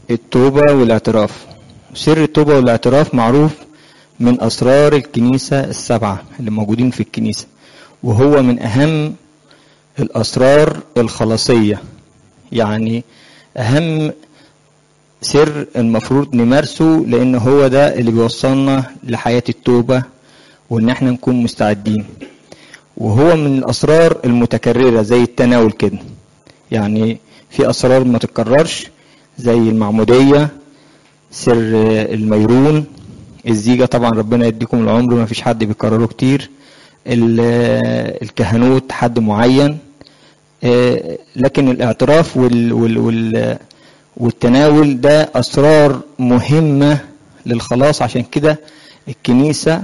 التوبة والاعتراف سر التوبة والاعتراف معروف من أسرار الكنيسة السبعة اللي موجودين في الكنيسة وهو من أهم الأسرار الخلاصية يعني أهم سر المفروض نمارسه لأن هو ده اللي بيوصلنا لحياة التوبة وإن احنا نكون مستعدين وهو من الأسرار المتكررة زي التناول كده يعني في أسرار ما تتكررش زي المعمودية سر الميرون الزيجة طبعا ربنا يديكم العمر ما فيش حد بيكرره كتير الكهنوت حد معين لكن الاعتراف وال وال وال والتناول ده أسرار مهمة للخلاص عشان كده الكنيسة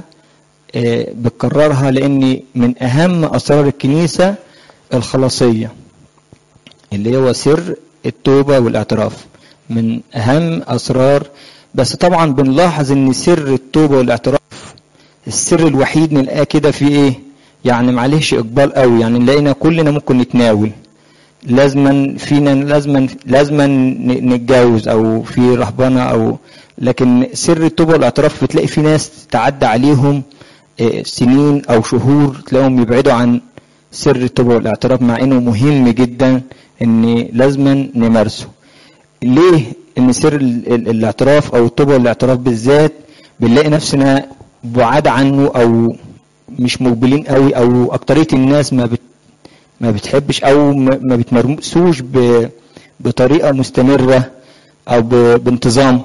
بتكررها لأن من أهم أسرار الكنيسة الخلاصية اللي هو سر التوبة والاعتراف من أهم أسرار بس طبعا بنلاحظ ان سر التوبة والاعتراف السر الوحيد نلاقاه كده في ايه يعني معلش اقبال قوي يعني نلاقينا كلنا ممكن نتناول لازما فينا لازما لازما نتجاوز او في رهبنه او لكن سر التوبه والاعتراف بتلاقي في ناس تعدى عليهم سنين او شهور تلاقيهم يبعدوا عن سر التوبه والاعتراف مع انه مهم جدا ان لازما نمارسه ليه ان سر الاعتراف او التوبه والاعتراف بالذات بنلاقي نفسنا بعاد عنه او مش مقبلين قوي او اكتريه الناس ما بت ما بتحبش او ما بتمارسوش بطريقه مستمره او بانتظام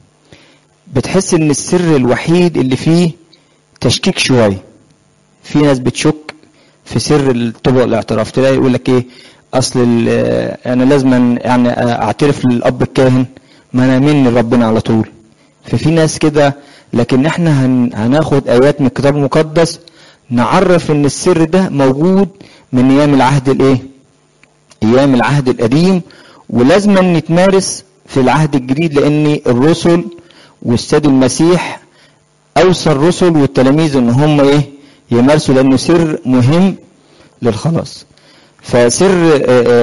بتحس ان السر الوحيد اللي فيه تشكيك شويه في ناس بتشك في سر التوبه والاعتراف تلاقي يقول لك ايه اصل انا لازم يعني اعترف للاب الكاهن ما انا من ربنا على طول ففي ناس كده لكن احنا هن هناخد ايات من الكتاب المقدس نعرف ان السر ده موجود من ايام العهد الايه ايام العهد القديم ولازم نتمارس في العهد الجديد لان الرسل والسيد المسيح اوصى الرسل والتلاميذ ان هم ايه يمارسوا لانه سر مهم للخلاص فسر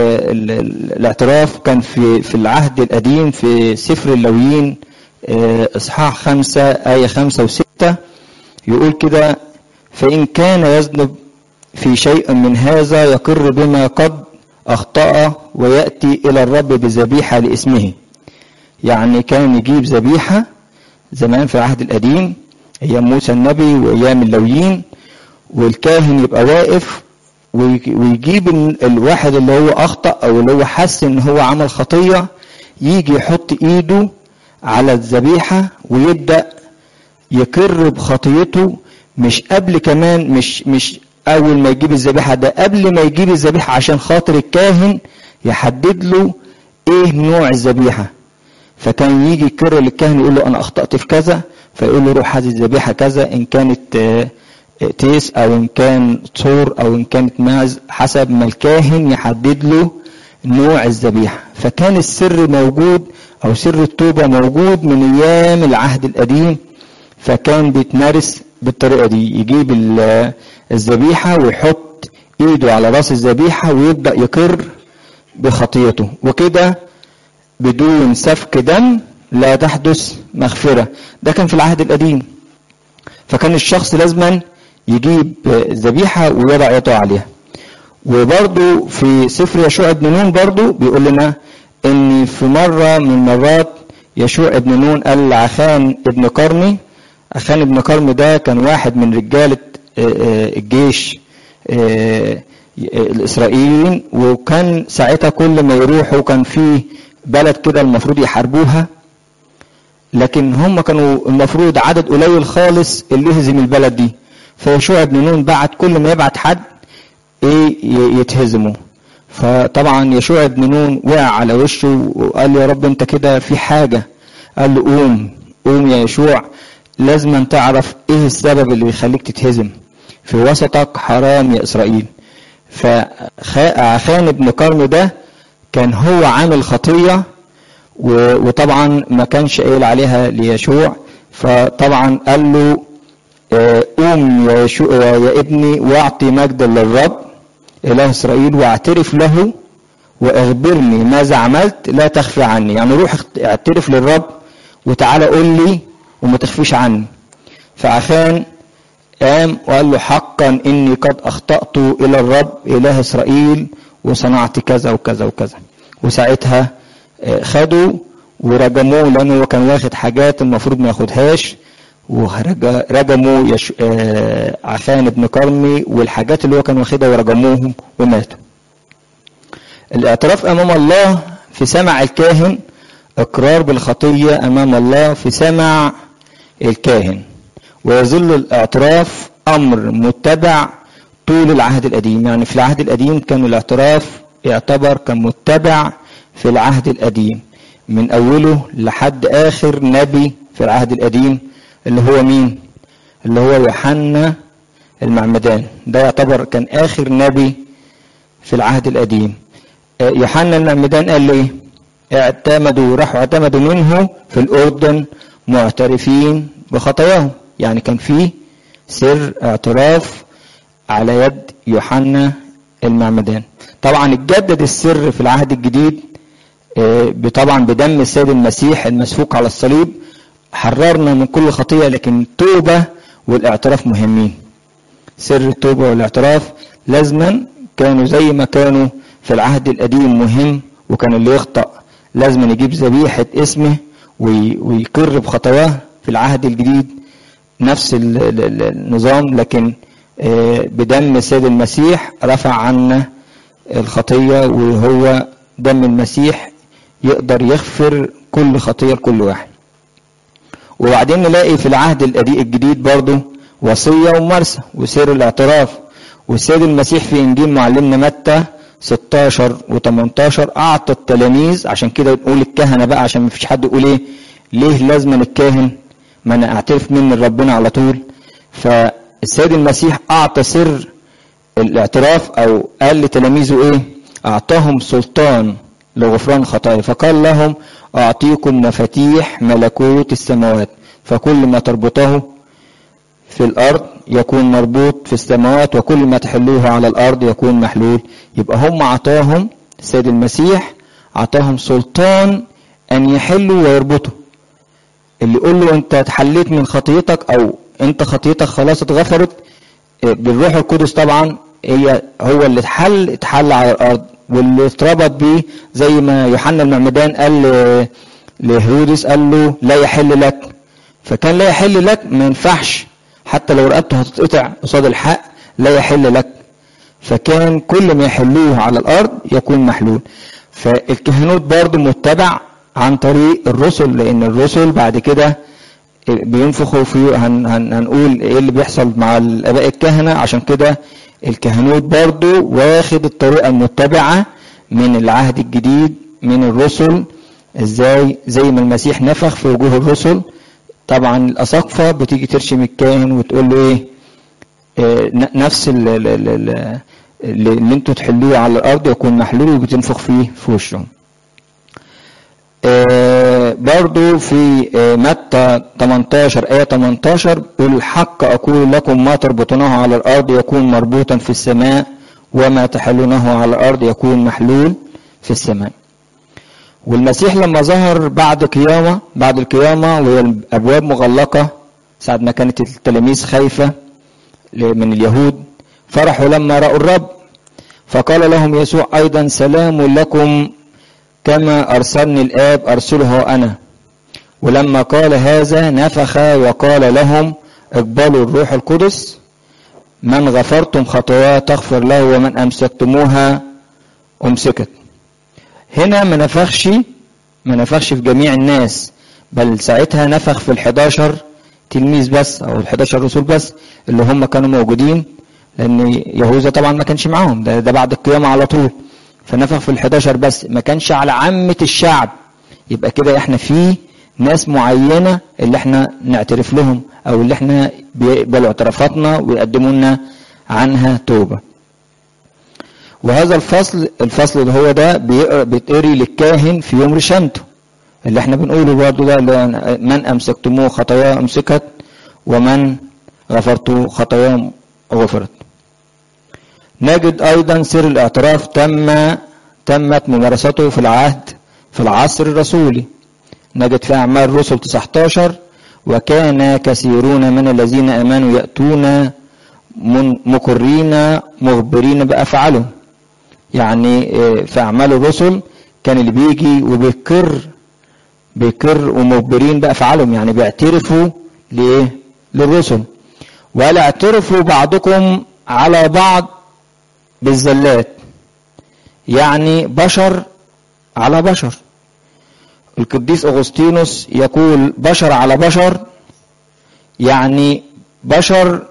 الاعتراف كان في في العهد القديم في سفر اللويين اصحاح خمسة آية خمسة وستة يقول كده فإن كان يذنب في شيء من هذا يقر بما قد أخطأ ويأتي إلى الرب بذبيحة لاسمه يعني كان يجيب ذبيحة زمان في العهد القديم أيام موسى النبي وأيام اللويين والكاهن يبقى واقف ويجيب الواحد اللي هو أخطأ أو اللي هو حس إن هو عمل خطية يجي يحط إيده على الذبيحة ويبدأ يقر بخطيته مش قبل كمان مش مش أول ما يجيب الذبيحة ده قبل ما يجيب الذبيحة عشان خاطر الكاهن يحدد له إيه نوع الذبيحة فكان يجي يكرر للكاهن يقول له أنا أخطأت في كذا فيقول له روح هذه الذبيحة كذا إن كانت تيس أو إن كان صور أو إن كانت ماعز حسب ما الكاهن يحدد له نوع الذبيحة فكان السر موجود أو سر التوبة موجود من أيام العهد القديم فكان بيتمارس بالطريقة دي يجيب الذبيحة ويحط إيده على رأس الذبيحة ويبدأ يقر بخطيته وكده بدون سفك دم لا تحدث مغفرة ده كان في العهد القديم فكان الشخص لازما يجيب ذبيحة ويضع يده عليها وبرضو في سفر يشوع ابن نون برضو بيقول لنا ان في مرة من المرات يشوع ابن نون قال لعخان ابن قرني عخان ابن قرني ده كان واحد من رجالة الجيش الاسرائيليين وكان ساعتها كل ما يروحوا كان في بلد كده المفروض يحاربوها لكن هم كانوا المفروض عدد قليل خالص اللي يهزم البلد دي فيشوع ابن نون بعت كل ما يبعت حد ايه يتهزموا فطبعا يشوع ابن نون وقع على وشه وقال له يا رب انت كده في حاجه قال له قوم قوم يا يشوع لازم تعرف ايه السبب اللي بيخليك تتهزم في وسطك حرام يا اسرائيل فعخان ابن قرن ده كان هو عامل خطيه وطبعا ما كانش قايل عليها ليشوع فطبعا قال له قوم يا, يا ابني واعطي مجدا للرب اله اسرائيل واعترف له واخبرني ماذا عملت لا تخفي عني يعني روح اعترف للرب وتعالى قول لي وما تخفيش عني فعشان قام وقال له حقا اني قد اخطأت الى الرب اله اسرائيل وصنعت كذا وكذا وكذا وساعتها خدوا ورجموه لانه هو كان واخد حاجات المفروض ما ياخدهاش ورجموا يش... عفان بن كرمي والحاجات اللي هو كان واخدها ورجموهم وماتوا الاعتراف امام الله في سمع الكاهن اقرار بالخطيه امام الله في سمع الكاهن ويظل الاعتراف امر متبع طول العهد القديم يعني في العهد القديم كان الاعتراف يعتبر كمتبع في العهد القديم من اوله لحد اخر نبي في العهد القديم اللي هو مين اللي هو يوحنا المعمدان ده يعتبر كان اخر نبي في العهد القديم يوحنا المعمدان قال له ايه اعتمدوا راحوا اعتمدوا منه في الاردن معترفين بخطاياهم يعني كان في سر اعتراف على يد يوحنا المعمدان طبعا اتجدد السر في العهد الجديد طبعا بدم السيد المسيح المسفوك على الصليب حررنا من كل خطية لكن التوبة والاعتراف مهمين سر التوبة والاعتراف لازما كانوا زي ما كانوا في العهد القديم مهم وكان اللي يخطأ لازم يجيب ذبيحة اسمه ويقر بخطاياه في العهد الجديد نفس النظام لكن بدم السيد المسيح رفع عنا الخطية وهو دم المسيح يقدر يغفر كل خطية لكل واحد وبعدين نلاقي في العهد الجديد برضه وصية وممارسة وسير الاعتراف والسيد المسيح في إنجيل معلمنا متى 16 و18 أعطى التلاميذ عشان كده نقول الكهنة بقى عشان ما فيش حد يقول إيه ليه لازم الكاهن ما أنا أعترف من ربنا على طول فالسيد المسيح أعطى سر الاعتراف أو قال لتلاميذه إيه أعطاهم سلطان لغفران خطايا فقال لهم أعطيكم مفاتيح ملكوت السماوات فكل ما تربطه في الأرض يكون مربوط في السماوات وكل ما تحلوه على الأرض يكون محلول يبقى هم عطاهم السيد المسيح عطاهم سلطان أن يحلوا ويربطوا اللي يقول له أنت اتحليت من خطيتك أو أنت خطيتك خلاص اتغفرت بالروح القدس طبعا هي هو اللي اتحل اتحل على الأرض واللي اتربط بيه زي ما يوحنا المعمدان قال لهيرودس قال له لا يحل لك فكان لا يحل لك ما ينفعش حتى لو رقبته هتتقطع قصاد الحق لا يحل لك فكان كل ما يحلوه على الارض يكون محلول فالكهنوت برضه متبع عن طريق الرسل لان الرسل بعد كده بينفخوا في هن هن هنقول ايه اللي بيحصل مع الاباء الكهنه عشان كده الكهنوت برضه واخد الطريقه المتبعه من العهد الجديد من الرسل ازاي زي ما المسيح نفخ في وجوه الرسل طبعا الاساقفه بتيجي ترشم الكاهن وتقول له ايه آه نفس اللي, اللي, اللي انتوا تحلوه على الارض يكون محلول وبتنفخ فيه في وشهم آه برضو في آه متى 18 آية 18 يقول الحق أقول لكم ما تربطونه على الأرض يكون مربوطا في السماء وما تحلونه على الأرض يكون محلول في السماء والمسيح لما ظهر بعد قيامة بعد القيامة وهي الأبواب مغلقة ساعة ما كانت التلاميذ خايفة من اليهود فرحوا لما رأوا الرب فقال لهم يسوع أيضا سلام لكم كما أرسلني الآب أرسله أنا ولما قال هذا نفخ وقال لهم اقبلوا الروح القدس من غفرتم خطاياه تغفر له ومن أمسكتموها أمسكت هنا ما نفخش ما نفخش في جميع الناس بل ساعتها نفخ في الحداشر تلميذ بس او الحداشر رسول بس اللي هم كانوا موجودين لان يهوذا طبعا ما كانش معاهم ده, ده بعد القيامة على طول فنفخ في الحداشر بس ما كانش على عامة الشعب يبقى كده احنا في ناس معينة اللي احنا نعترف لهم او اللي احنا بيقبلوا اعترافاتنا ويقدموا لنا عنها توبة وهذا الفصل الفصل اللي هو ده بيتقري للكاهن في يوم رشامته اللي احنا بنقوله برضه ده اللي من امسكتموه خطاياه امسكت ومن غفرتوا خطاياه غفرت نجد ايضا سر الاعتراف تم تمت ممارسته في العهد في العصر الرسولي نجد في أعمال الرسل 19 وكان كثيرون من الذين آمنوا يأتون مقرين مخبرين بأفعالهم يعني في أعمال الرسل كان اللي بيجي وبيقر بيقر ومخبرين بأفعالهم يعني بيعترفوا لإيه؟ للرسل ولا اعترفوا بعضكم على بعض بالزلات يعني بشر على بشر القديس أغسطينوس يقول بشر على بشر يعني بشر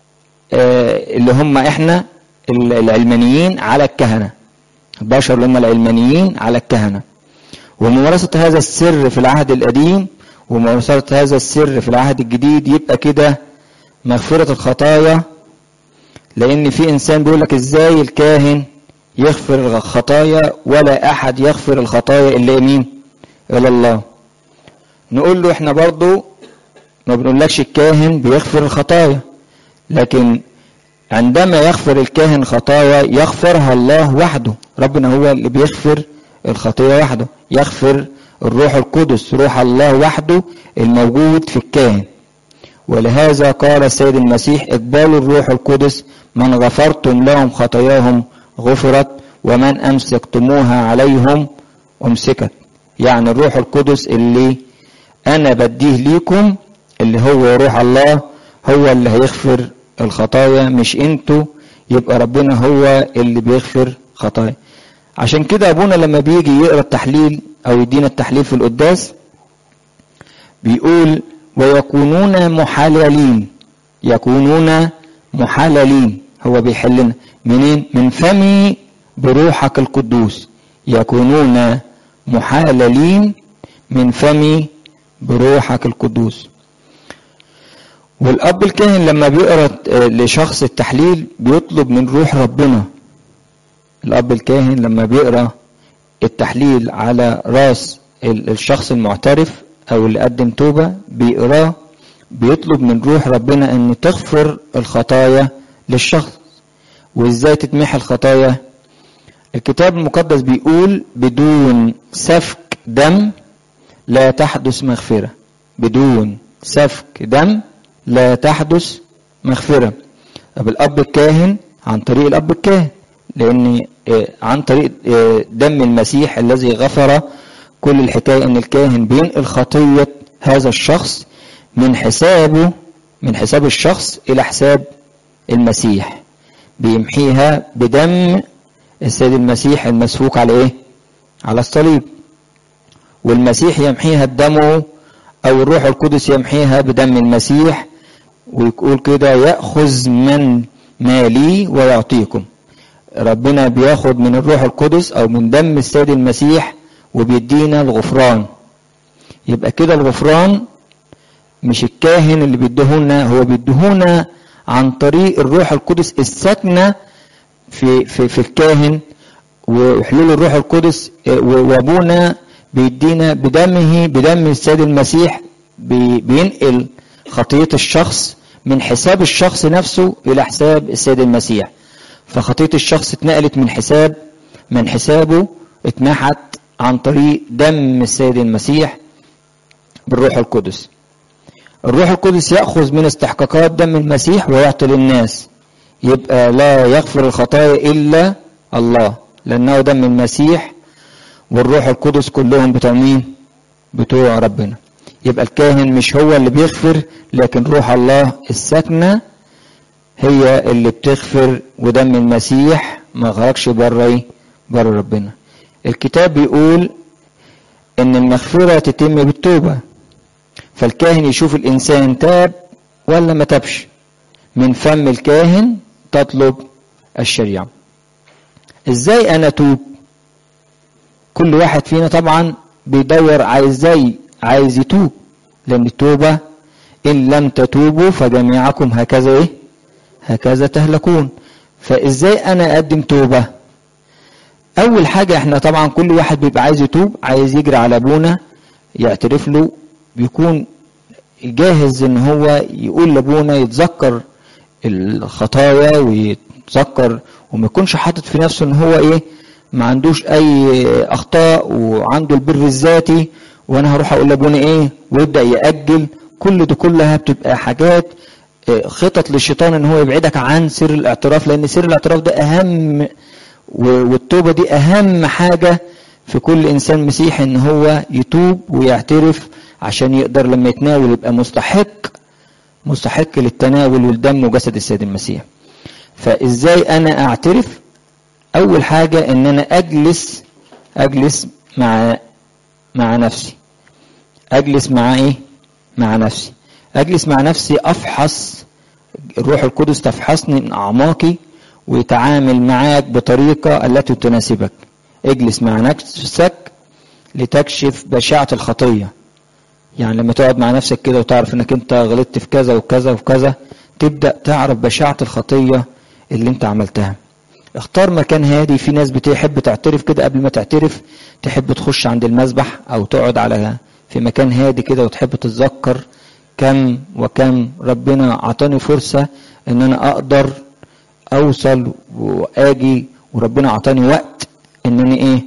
آه اللي هم احنا العلمانيين على الكهنة البشر اللي هم العلمانيين على الكهنة وممارسة هذا السر في العهد القديم وممارسة هذا السر في العهد الجديد يبقى كده مغفرة الخطايا لأن في إنسان بيقول لك إزاي الكاهن يغفر الخطايا ولا أحد يغفر الخطايا إلا مين؟ إلا الله. نقول له إحنا برضو ما بنقولكش الكاهن بيغفر الخطايا لكن عندما يغفر الكاهن خطايا يغفرها الله وحده ربنا هو اللي بيغفر الخطية وحده يغفر الروح القدس روح الله وحده الموجود في الكاهن ولهذا قال السيد المسيح اقبلوا الروح القدس من غفرتم لهم خطاياهم غفرت ومن امسكتموها عليهم امسكت يعني الروح القدس اللي انا بديه ليكم اللي هو روح الله هو اللي هيغفر الخطايا مش انتوا يبقى ربنا هو اللي بيغفر خطايا عشان كده ابونا لما بيجي يقرا التحليل او يدينا التحليل في القداس بيقول ويكونون محللين يكونون محللين هو بيحلنا منين من فمي بروحك القدوس يكونون محللين من فمي بروحك القدوس والاب الكاهن لما بيقرا لشخص التحليل بيطلب من روح ربنا الاب الكاهن لما بيقرا التحليل على راس الشخص المعترف او اللي قدم توبه بيقراه بيطلب من روح ربنا ان تغفر الخطايا للشخص وازاي تتمحي الخطايا الكتاب المقدس بيقول بدون سفك دم لا تحدث مغفرة بدون سفك دم لا تحدث مغفرة طب الأب الكاهن عن طريق الأب الكاهن لأن عن طريق دم المسيح الذي غفر كل الحكاية أن الكاهن بينقل خطية هذا الشخص من حسابه من حساب الشخص إلى حساب المسيح بيمحيها بدم السيد المسيح المسفوك على إيه؟ على الصليب والمسيح يمحيها بدمه أو الروح القدس يمحيها بدم المسيح ويقول كده يأخذ من مالي ويعطيكم ربنا بياخد من الروح القدس أو من دم السيد المسيح وبيدينا الغفران يبقى كده الغفران مش الكاهن اللي بيديهولنا هو بيديهولنا عن طريق الروح القدس الساكنه في في في الكاهن وحلول الروح القدس وابونا بيدينا بدمه بدم السيد المسيح بينقل خطيه الشخص من حساب الشخص نفسه الى حساب السيد المسيح فخطيه الشخص اتنقلت من حساب من حسابه اتمحت عن طريق دم السيد المسيح بالروح القدس الروح القدس يأخذ من استحقاقات دم المسيح ويعطي للناس يبقى لا يغفر الخطايا إلا الله لأنه دم المسيح والروح القدس كلهم بتوع مين؟ بتوع ربنا يبقى الكاهن مش هو اللي بيغفر لكن روح الله الساكنة هي اللي بتغفر ودم المسيح ما خرجش بره ايه؟ بره ربنا الكتاب بيقول ان المغفرة تتم بالتوبة فالكاهن يشوف الانسان تاب ولا ما تابش من فم الكاهن تطلب الشريعة ازاي انا توب كل واحد فينا طبعا بيدور عايز ازاي عايز يتوب لان التوبة ان لم تتوبوا فجميعكم هكذا ايه هكذا تهلكون فازاي انا اقدم توبة اول حاجة احنا طبعا كل واحد بيبقى عايز يتوب عايز يجري على ابونا يعترف له بيكون جاهز ان هو يقول لابونا يتذكر الخطايا ويتذكر وما يكونش حاطط في نفسه ان هو ايه ما عندوش اي اخطاء وعنده البر الذاتي وانا هروح اقول لابونا ايه ويبدا ياجل كل دي كلها بتبقى حاجات خطط للشيطان ان هو يبعدك عن سر الاعتراف لان سر الاعتراف ده اهم والتوبه دي اهم حاجه في كل انسان مسيحي ان هو يتوب ويعترف عشان يقدر لما يتناول يبقى مستحق مستحق للتناول والدم وجسد السيد المسيح فازاي انا اعترف اول حاجه ان انا اجلس اجلس مع مع نفسي اجلس مع ايه مع نفسي اجلس مع نفسي افحص الروح القدس تفحصني من اعماقي ويتعامل معاك بطريقه التي تناسبك اجلس مع نفسك لتكشف بشاعه الخطيه يعني لما تقعد مع نفسك كده وتعرف انك انت غلطت في كذا وكذا وكذا تبدا تعرف بشاعه الخطيه اللي انت عملتها اختار مكان هادي في ناس بتحب تعترف كده قبل ما تعترف تحب تخش عند المسبح او تقعد على في مكان هادي كده وتحب تتذكر كم وكم ربنا عطاني فرصة ان انا اقدر اوصل واجي وربنا عطاني وقت ان انا ايه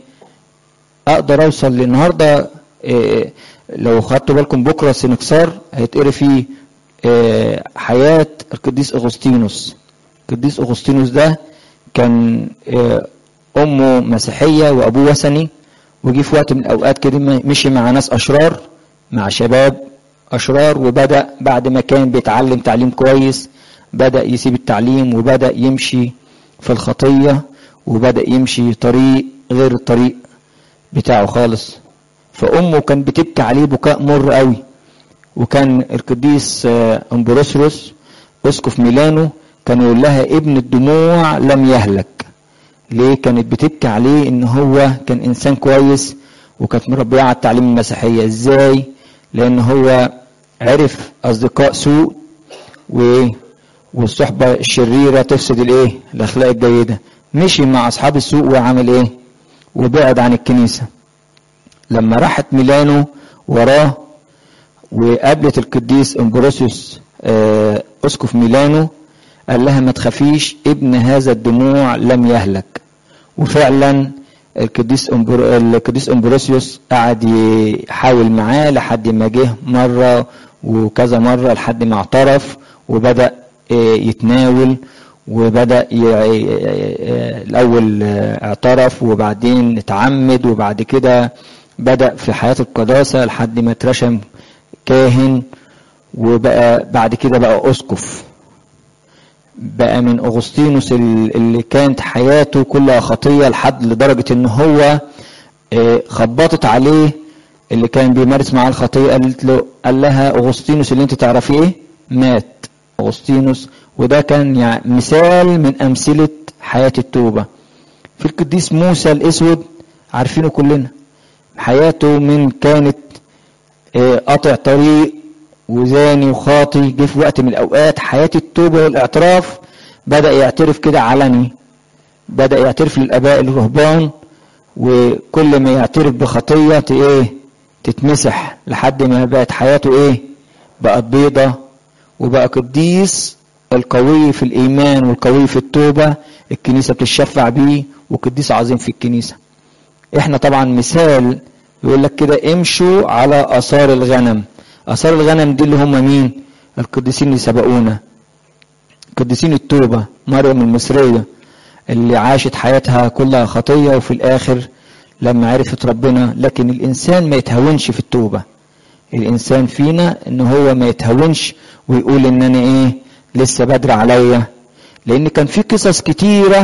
اقدر اوصل للنهارده إيه لو خدتوا بالكم بكره سنكسار هيتقري فيه إيه حياه القديس اغسطينوس القديس اغسطينوس ده كان إيه امه مسيحيه وابوه وثني وجي في وقت من الاوقات كده مشي مع ناس اشرار مع شباب اشرار وبدا بعد ما كان بيتعلم تعليم كويس بدا يسيب التعليم وبدا يمشي في الخطيه وبدا يمشي طريق غير الطريق بتاعه خالص فامه كان بتبكي عليه بكاء مر قوي وكان القديس امبروسروس اسقف ميلانو كان يقول لها ابن الدموع لم يهلك ليه كانت بتبكي عليه ان هو كان انسان كويس وكانت مربيه على التعليم المسيحيه ازاي لان هو عرف اصدقاء سوء و والصحبه الشريره تفسد الايه الاخلاق الجيده مشي مع اصحاب السوء وعمل ايه وبعد عن الكنيسه لما راحت ميلانو وراه وقابلت القديس امبروسيوس اسقف ميلانو قال لها ما تخافيش ابن هذا الدموع لم يهلك وفعلا القديس أمبر... القديس امبروسيوس قعد يحاول معاه لحد ما جه مره وكذا مره لحد ما اعترف وبدا يتناول وبدا ي... الاول اعترف وبعدين اتعمد وبعد كده بدا في حياه القداسه لحد ما اترشم كاهن وبقى بعد كده بقى اسقف بقى من اغسطينوس اللي كانت حياته كلها خطيه لحد لدرجه ان هو خبطت عليه اللي كان بيمارس معاه الخطيه قالت له قال لها اغسطينوس اللي انت تعرفيه ايه مات اغسطينوس وده كان يعني مثال من امثله حياه التوبه في القديس موسى الاسود عارفينه كلنا حياته من كانت قطع طريق وزاني وخاطي جه في وقت من الاوقات حياه التوبه والاعتراف بدا يعترف كده علني بدا يعترف للاباء الرهبان وكل ما يعترف بخطيه ايه تتمسح لحد ما بقت حياته ايه بقت بيضه وبقى قديس القوي في الايمان والقوي في التوبه الكنيسه بتشفع بيه وقديس عظيم في الكنيسه احنا طبعا مثال يقول لك كده امشوا على اثار الغنم اثار الغنم دي اللي هم مين القديسين اللي سبقونا قديسين التوبه مريم المصريه اللي عاشت حياتها كلها خطيه وفي الاخر لما عرفت ربنا لكن الانسان ما يتهاونش في التوبه الانسان فينا ان هو ما يتهاونش ويقول ان انا ايه لسه بدري عليا لان كان في قصص كتيره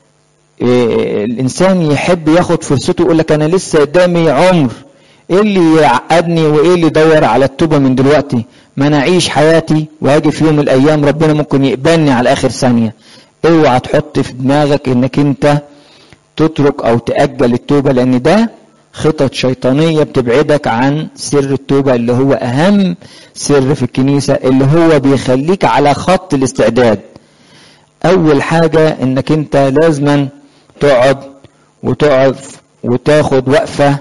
إيه الانسان يحب ياخد فرصته يقول لك انا لسه قدامي عمر ايه اللي يعقدني وايه اللي يدور على التوبه من دلوقتي ما انا اعيش حياتي واجي في يوم من الايام ربنا ممكن يقبلني على اخر ثانيه اوعى تحط في دماغك انك انت تترك او تاجل التوبه لان ده خطط شيطانيه بتبعدك عن سر التوبه اللي هو اهم سر في الكنيسه اللي هو بيخليك على خط الاستعداد اول حاجه انك انت لازما تقعد وتقف وتاخد وقفه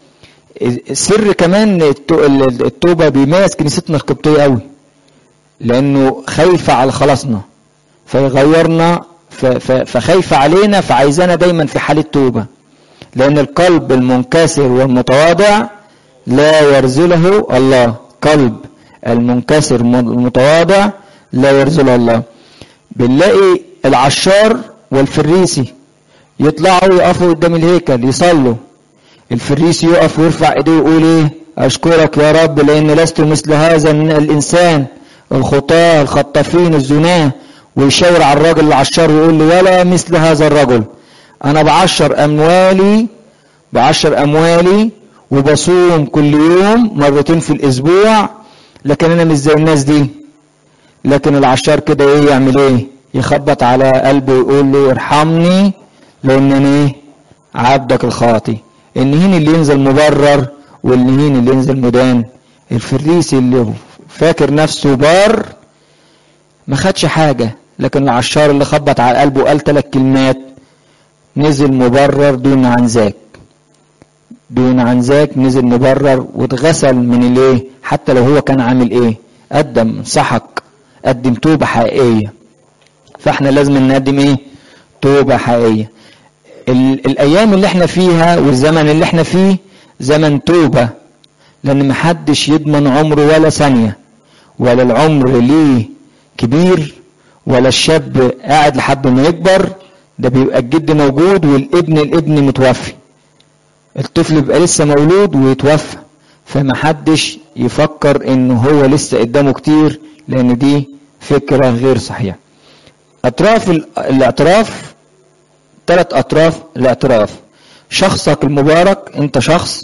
سر كمان التوبه بيميز كنيستنا القبطيه قوي لانه خايفه على خلاصنا فيغيرنا فخايفة علينا فعايزانا دايما في حالة توبة لأن القلب المنكسر والمتواضع لا يرزله الله قلب المنكسر المتواضع لا يرزله الله بنلاقي العشار والفريسي يطلعوا يقفوا قدام الهيكل يصلوا الفريسي يقف ويرفع ايديه ويقول ايه اشكرك يا رب لان لست مثل هذا الانسان الخطاة الخطافين الزناه ويشاور على الراجل العشار ويقول له ولا مثل هذا الرجل انا بعشر اموالي بعشر اموالي وبصوم كل يوم مرتين في الاسبوع لكن انا مش زي الناس دي لكن العشار كده ايه يعمل ايه يخبط على قلبه ويقول له ارحمني لان انا ايه عبدك الخاطي النهين اللي ينزل مبرر والنهين اللي ينزل مدان الفريسي اللي فاكر نفسه بار ما خدش حاجة لكن العشار اللي خبط على قلبه قال ثلاث كلمات نزل مبرر دون عن ذاك دون عن ذاك نزل مبرر واتغسل من الايه حتى لو هو كان عامل ايه قدم سحق قدم توبة حقيقية فاحنا لازم نقدم ايه توبة حقيقية الايام اللي احنا فيها والزمن اللي احنا فيه زمن توبة لان محدش يضمن عمره ولا ثانية ولا العمر ليه كبير ولا الشاب قاعد لحد ما يكبر ده بيبقى الجد موجود والابن الابن متوفي الطفل بيبقى لسه مولود ويتوفى فمحدش يفكر ان هو لسه قدامه كتير لان دي فكرة غير صحيحة اطراف الاعتراف ثلاث اطراف الاعتراف شخصك المبارك انت شخص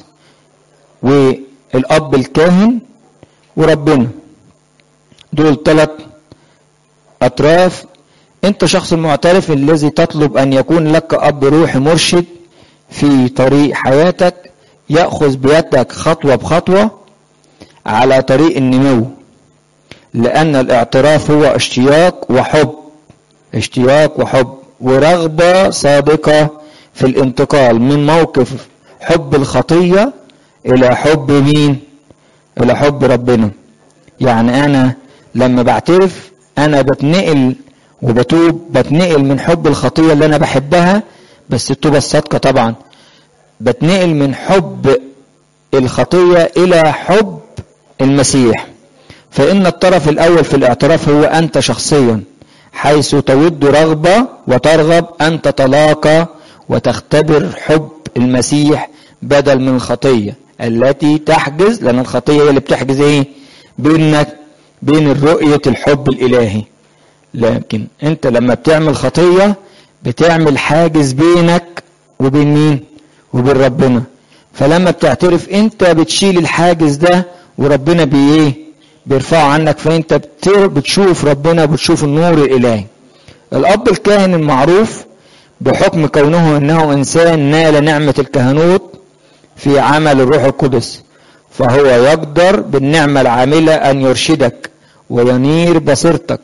والاب الكاهن وربنا دول ثلاث اطراف انت شخص المعترف الذي تطلب ان يكون لك اب روحي مرشد في طريق حياتك ياخذ بيدك خطوه بخطوه على طريق النمو لان الاعتراف هو اشتياق وحب اشتياق وحب ورغبه صادقه في الانتقال من موقف حب الخطيه الى حب مين الى حب ربنا يعني انا لما بعترف انا بتنقل وبتوب بتنقل من حب الخطيه اللي انا بحبها بس التوبه الصادقه طبعا بتنقل من حب الخطيه الى حب المسيح فان الطرف الاول في الاعتراف هو انت شخصيا حيث تود رغبه وترغب ان تتلاقى وتختبر حب المسيح بدل من الخطيه التي تحجز لان الخطيه هي اللي بتحجز ايه بينك بين رؤيه الحب الالهي لكن انت لما بتعمل خطيه بتعمل حاجز بينك وبين مين وبين ربنا فلما بتعترف انت بتشيل الحاجز ده وربنا بايه بيرفعه عنك فانت بتشوف ربنا بتشوف النور الالهي الاب الكاهن المعروف بحكم كونه انه انسان نال نعمه الكهنوت في عمل الروح القدس فهو يقدر بالنعمه العامله ان يرشدك وينير بصيرتك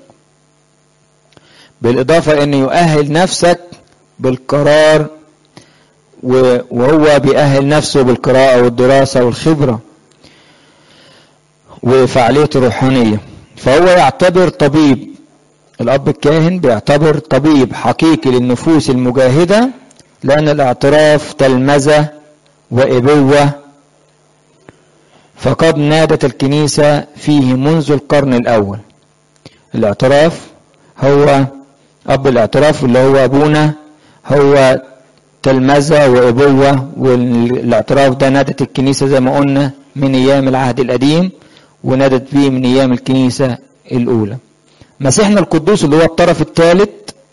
بالإضافة أن يؤهل نفسك بالقرار وهو بيأهل نفسه بالقراءة والدراسة والخبرة وفعاليته الروحانية فهو يعتبر طبيب الأب الكاهن بيعتبر طبيب حقيقي للنفوس المجاهدة لأن الاعتراف تلمذة وإبوة فقد نادت الكنيسة فيه منذ القرن الأول الاعتراف هو أب الاعتراف اللي هو أبونا هو تلمذة وأبوة والاعتراف ده نادت الكنيسة زي ما قلنا من أيام العهد القديم ونادت بيه من أيام الكنيسة الأولى مسيحنا القدوس اللي هو الطرف الثالث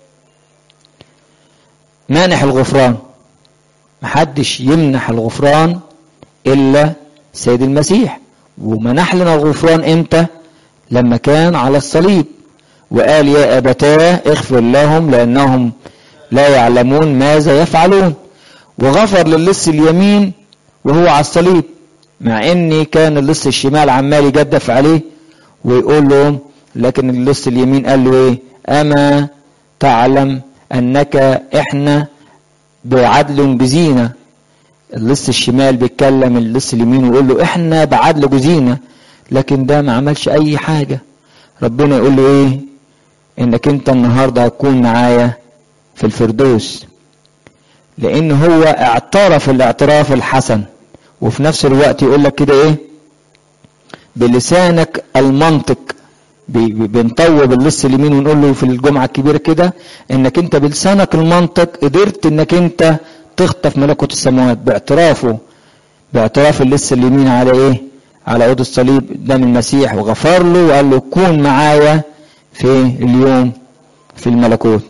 مانح الغفران محدش يمنح الغفران إلا سيد المسيح ومنح لنا الغفران إمتى لما كان على الصليب وقال يا أبتاه اغفر لهم لأنهم لا يعلمون ماذا يفعلون وغفر للص اليمين وهو على الصليب مع ان كان اللص الشمال عمال يجدف عليه ويقول لهم لكن اللص اليمين قال له ايه اما تعلم انك احنا بعدل جزينا اللص الشمال بيتكلم اللص اليمين ويقول له احنا بعدل جزينا لكن ده ما عملش اي حاجه ربنا يقول له ايه انك انت النهارده هتكون معايا في الفردوس لان هو اعترف الاعتراف الحسن وفي نفس الوقت يقول لك كده ايه بلسانك المنطق بنطوب اللص اليمين ونقول له في الجمعة الكبيرة كده انك انت بلسانك المنطق قدرت انك انت تخطف ملكوت السماوات باعترافه باعتراف اللص اليمين على ايه على عود الصليب دم المسيح وغفر له وقال له كون معايا في اليوم في الملكوت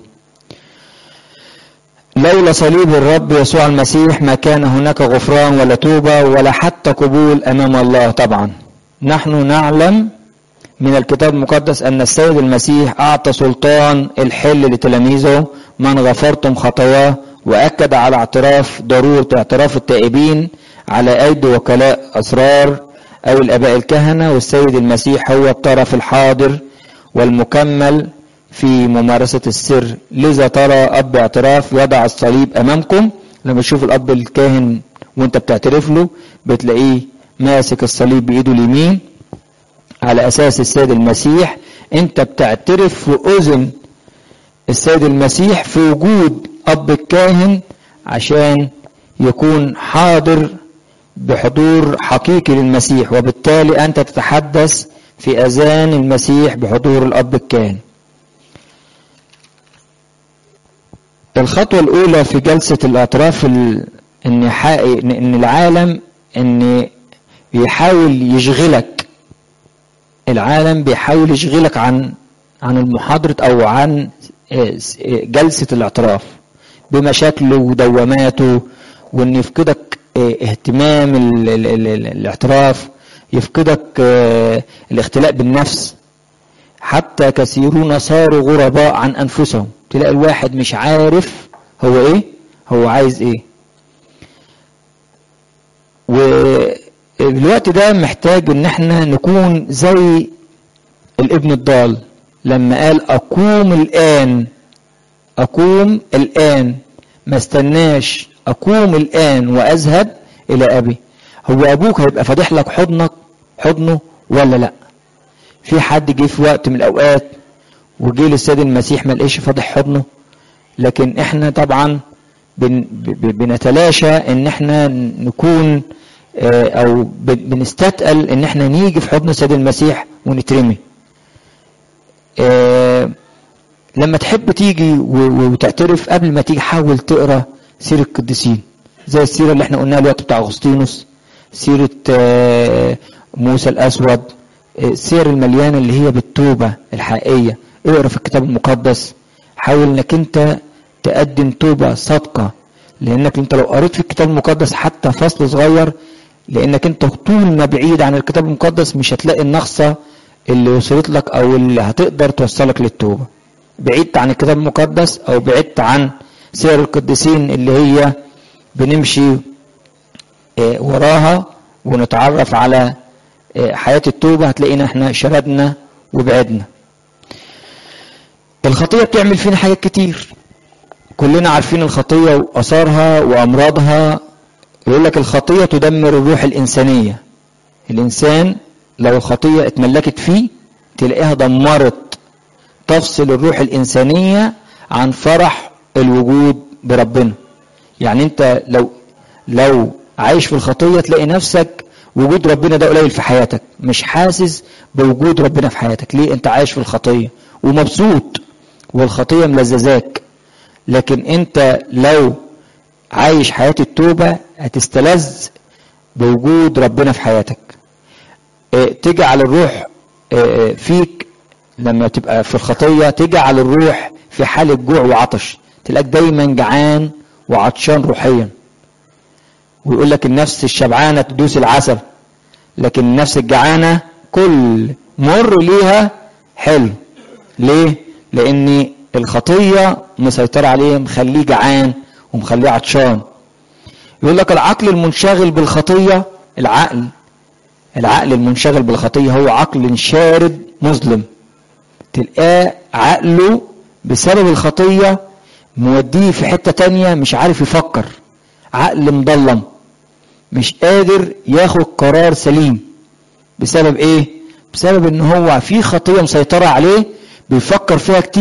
لولا صليب الرب يسوع المسيح ما كان هناك غفران ولا توبة ولا حتى قبول أمام الله طبعا نحن نعلم من الكتاب المقدس أن السيد المسيح أعطى سلطان الحل لتلاميذه من غفرتم خطاياه وأكد على اعتراف ضرورة اعتراف التائبين على أيدي وكلاء أسرار أو الآباء الكهنة والسيد المسيح هو الطرف الحاضر والمكمل في ممارسة السر لذا ترى أب اعتراف يضع الصليب أمامكم لما تشوف الأب الكاهن وانت بتعترف له بتلاقيه ماسك الصليب بإيده اليمين على أساس السيد المسيح انت بتعترف في أذن السيد المسيح في وجود أب الكاهن عشان يكون حاضر بحضور حقيقي للمسيح وبالتالي أنت تتحدث في أذان المسيح بحضور الأب الكاهن الخطوة الأولى في جلسة الاعتراف إن إن العالم إن بيحاول يشغلك العالم بيحاول يشغلك عن عن المحاضرة أو عن جلسة الاعتراف بمشاكله ودواماته وإن يفقدك اهتمام ال ال ال ال الاعتراف يفقدك الاختلاء بالنفس حتى كثيرون صاروا غرباء عن أنفسهم تلاقي الواحد مش عارف هو ايه هو عايز ايه والوقت ده محتاج ان احنا نكون زي الابن الضال لما قال اقوم الان اقوم الان ما استناش اقوم الان واذهب الى ابي هو ابوك هيبقى فاتح لك حضنك حضنه ولا لا في حد جه في وقت من الاوقات وجه للسيد المسيح ما لقيش فاتح حضنه لكن احنا طبعا بن بنتلاشى ان احنا نكون او بنستثقل ان احنا نيجي في حضن السيد المسيح ونترمي لما تحب تيجي وتعترف قبل ما تيجي حاول تقرا سيره القديسين زي السيره اللي احنا قلناها الوقت بتاع اغسطينوس سيره موسى الاسود السير المليانه اللي هي بالتوبه الحقيقيه اقرا في الكتاب المقدس حاول انك انت تقدم توبه صادقه لانك انت لو قريت في الكتاب المقدس حتى فصل صغير لانك انت طول ما بعيد عن الكتاب المقدس مش هتلاقي النقصه اللي وصلت لك او اللي هتقدر توصلك للتوبه بعدت عن الكتاب المقدس او بعدت عن سير القديسين اللي هي بنمشي وراها ونتعرف على حياة التوبة هتلاقينا احنا شردنا وبعدنا الخطية بتعمل فينا حاجات كتير كلنا عارفين الخطية وأثارها وأمراضها يقول لك الخطية تدمر الروح الإنسانية الإنسان لو الخطية اتملكت فيه تلاقيها دمرت تفصل الروح الإنسانية عن فرح الوجود بربنا يعني أنت لو لو عايش في الخطية تلاقي نفسك وجود ربنا ده قليل في حياتك مش حاسس بوجود ربنا في حياتك ليه انت عايش في الخطية ومبسوط والخطية ملززاك لكن انت لو عايش حياة التوبة هتستلذ بوجود ربنا في حياتك اه تجعل الروح اه فيك لما تبقى في الخطية تجعل الروح في حالة جوع وعطش تلاقيك دايما جعان وعطشان روحيا ويقول لك النفس الشبعانة تدوس العسل لكن النفس الجعانة كل مر ليها حلو ليه؟ لأن الخطية مسيطرة عليه مخليه جعان ومخليه عطشان يقول لك العقل المنشغل بالخطية العقل العقل المنشغل بالخطية هو عقل شارد مظلم تلقاه عقله بسبب الخطية موديه في حتة تانية مش عارف يفكر عقل مضلم مش قادر ياخد قرار سليم بسبب ايه بسبب ان هو في خطية مسيطرة عليه بيفكر فيها كتير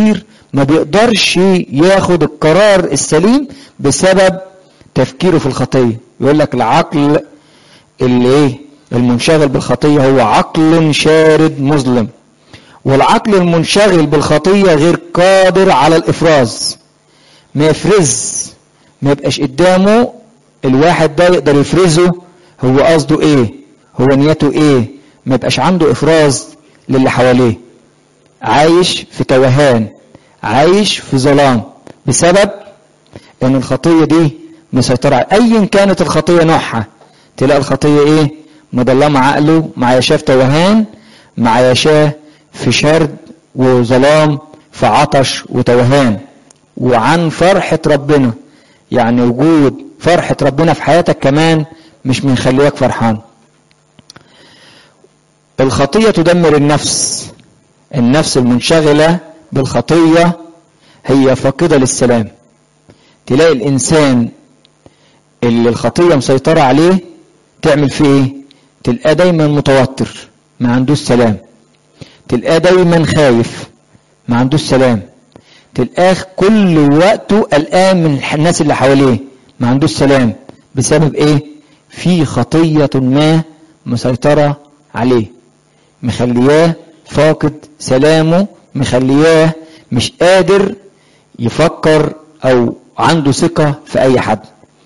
ما بيقدرش ياخد القرار السليم بسبب تفكيره في الخطيه يقول لك العقل اللي ايه المنشغل بالخطيه هو عقل شارد مظلم والعقل المنشغل بالخطيه غير قادر على الافراز ما يفرز ما يبقاش قدامه الواحد ده يقدر يفرزه هو قصده ايه هو نيته ايه ما يبقاش عنده افراز للي حواليه عايش في توهان عايش في ظلام بسبب ان الخطيه دي مسيطره ايا كانت الخطيه نوعها تلاقي الخطيه ايه مضلمه عقله مع يشاه في توهان مع يشاه في شرد وظلام في عطش وتوهان وعن فرحه ربنا يعني وجود فرحه ربنا في حياتك كمان مش مخليك فرحان الخطيه تدمر النفس النفس المنشغله بالخطيه هي فاقده للسلام تلاقي الانسان اللي الخطيه مسيطره عليه تعمل فيه ايه تلقاه دايما متوتر ما عندوش سلام تلقاه دايما خايف ما عندوش سلام تلقاه كل وقته قلقان من الناس اللي حواليه ما عندوش سلام بسبب ايه في خطيه ما مسيطره عليه مخلياه فاقد سلامه مخلياه مش قادر يفكر او عنده ثقه في اي حد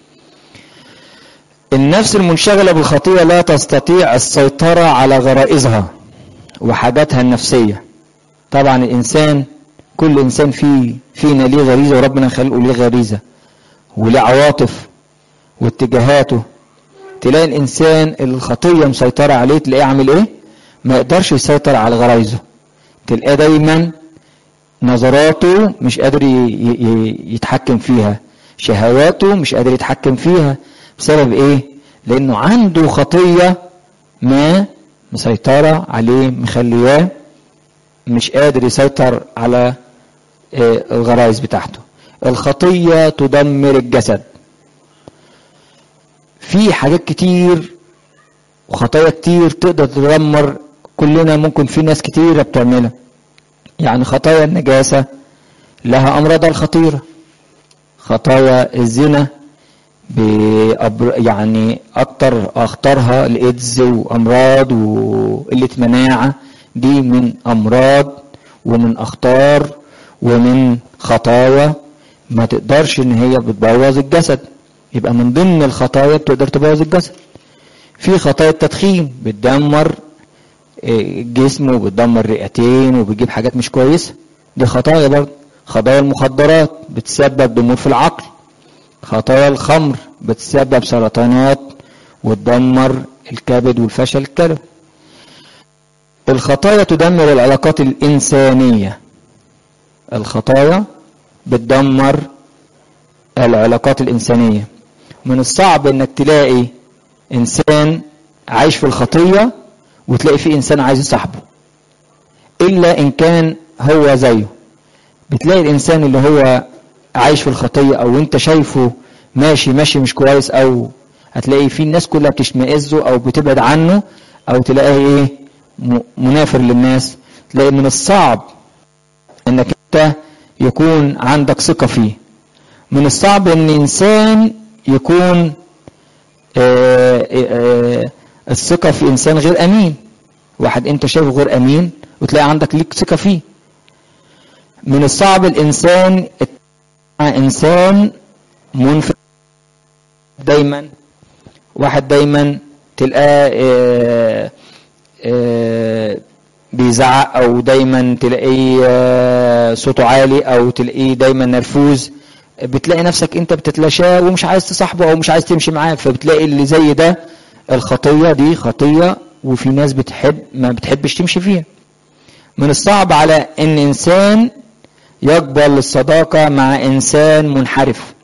النفس المنشغله بالخطيه لا تستطيع السيطره على غرائزها وحاجاتها النفسيه طبعا الانسان كل انسان فيه فينا ليه غريزه وربنا خلقه ليه غريزه وليه عواطف واتجاهاته تلاقي الانسان الخطيه مسيطره عليه تلاقيه عامل ايه ما يقدرش يسيطر على غرايزه تلاقيه دايما نظراته مش قادر يتحكم فيها شهواته مش قادر يتحكم فيها بسبب ايه لانه عنده خطيه ما مسيطره عليه مخلياه مش قادر يسيطر على الغرائز بتاعته الخطيه تدمر الجسد في حاجات كتير وخطايا كتير تقدر تدمر كلنا ممكن في ناس كتيرة بتعملها يعني خطايا النجاسة لها أمراضها الخطيرة خطايا الزنا بأبر يعني أكتر أخطرها الإيدز وأمراض وقلة مناعة دي من أمراض ومن أخطار ومن خطايا ما تقدرش إن هي بتبوظ الجسد يبقى من ضمن الخطايا بتقدر تبوظ الجسد في خطايا التدخين بتدمر الجسم وبتدمر الرئتين وبتجيب حاجات مش كويسه دي خطايا برضه خطايا المخدرات بتسبب ضمور في العقل خطايا الخمر بتسبب سرطانات وتدمر الكبد والفشل الكلوي الخطايا تدمر العلاقات الإنسانية الخطايا بتدمر العلاقات الإنسانية من الصعب انك تلاقي انسان عايش في الخطية وتلاقي فيه انسان عايز يصاحبه الا ان كان هو زيه بتلاقي الانسان اللي هو عايش في الخطية او انت شايفه ماشي ماشي مش كويس او هتلاقي فيه الناس كلها بتشمئزه او بتبعد عنه او تلاقيه ايه منافر للناس تلاقي من الصعب انك انت يكون عندك ثقة فيه من الصعب ان انسان يكون آآ آآ الثقة في انسان غير امين واحد انت شايفه غير امين وتلاقي عندك ليك ثقة فيه من الصعب الانسان انسان منفر دايما واحد دايما تلقاه بيزعق او دايما تلاقيه صوته عالي او تلاقيه دايما نرفوز بتلاقي نفسك انت بتتلاشاه ومش عايز تصاحبه او مش عايز تمشي معاه فبتلاقي اللي زي ده الخطيه دي خطيه وفي ناس بتحب ما بتحبش تمشي فيها من الصعب على ان انسان يقبل الصداقه مع انسان منحرف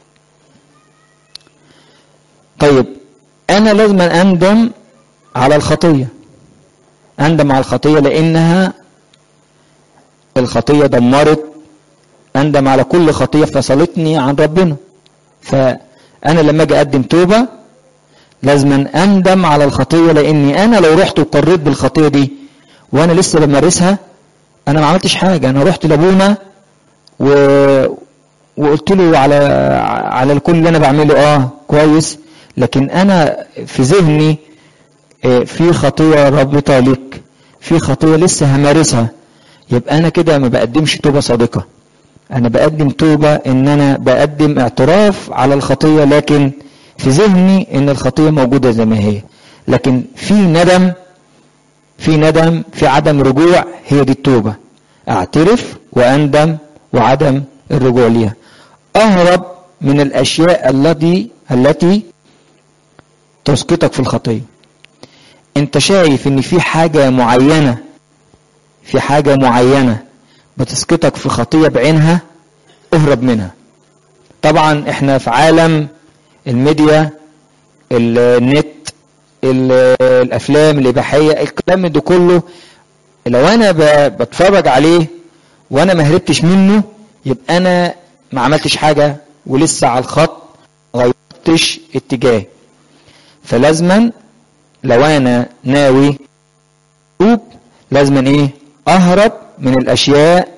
طيب انا لازم اندم على الخطيه اندم على الخطيه لانها الخطيه دمرت اندم على كل خطيه فصلتني عن ربنا فانا لما اجي اقدم توبه لازم اندم على الخطيه لاني انا لو رحت وقريت بالخطيه دي وانا لسه بمارسها انا ما عملتش حاجه انا رحت لابونا و... وقلت له على على الكل اللي انا بعمله اه كويس لكن انا في ذهني آه، في خطيه رابطه لك في خطيه لسه همارسها يبقى انا كده ما بقدمش توبه صادقه انا بقدم توبه ان انا بقدم اعتراف على الخطيه لكن في ذهني ان الخطيه موجوده زي ما هي لكن في ندم في ندم في عدم رجوع هي دي التوبه اعترف واندم وعدم الرجوع ليها اهرب من الاشياء التي التي تسقطك في الخطيه انت شايف ان في حاجه معينه في حاجه معينه بتسقطك في خطيه بعينها اهرب منها طبعا احنا في عالم الميديا النت ال- الافلام الاباحيه الكلام ده كله لو انا ب- بتفرج عليه وانا ما هربتش منه يبقى انا ما عملتش حاجه ولسه على الخط ما غيرتش اتجاه فلازما لو انا ناوي توب لازما ايه اهرب من الاشياء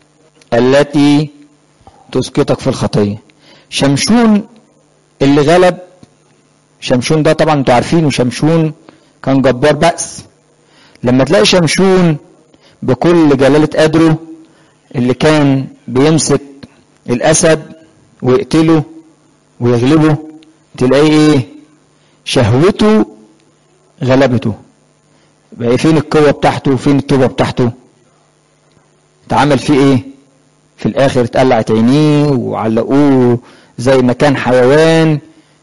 التي تسقطك في الخطيه شمشون اللي غلب شمشون ده طبعا انتوا عارفينه شمشون كان جبار بأس لما تلاقي شمشون بكل جلالة قدره اللي كان بيمسك الأسد ويقتله ويغلبه تلاقيه ايه شهوته غلبته بقى فين القوة بتاعته وفين التوبة بتاعته اتعمل فيه ايه في الاخر اتقلعت عينيه وعلقوه زي ما كان حيوان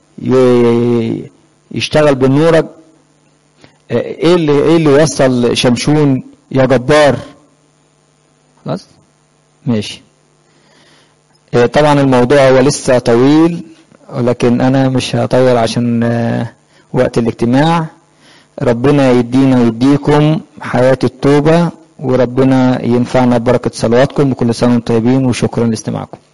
ي- يشتغل بالنورج ايه اللي ايه اللي وصل شمشون يا جبار خلاص ماشي إيه طبعا الموضوع هو لسه طويل ولكن انا مش هطول عشان آه، وقت الاجتماع ربنا يدينا ويديكم حياة التوبة وربنا ينفعنا ببركة صلواتكم وكل سنة وانتم طيبين وشكرا لاستماعكم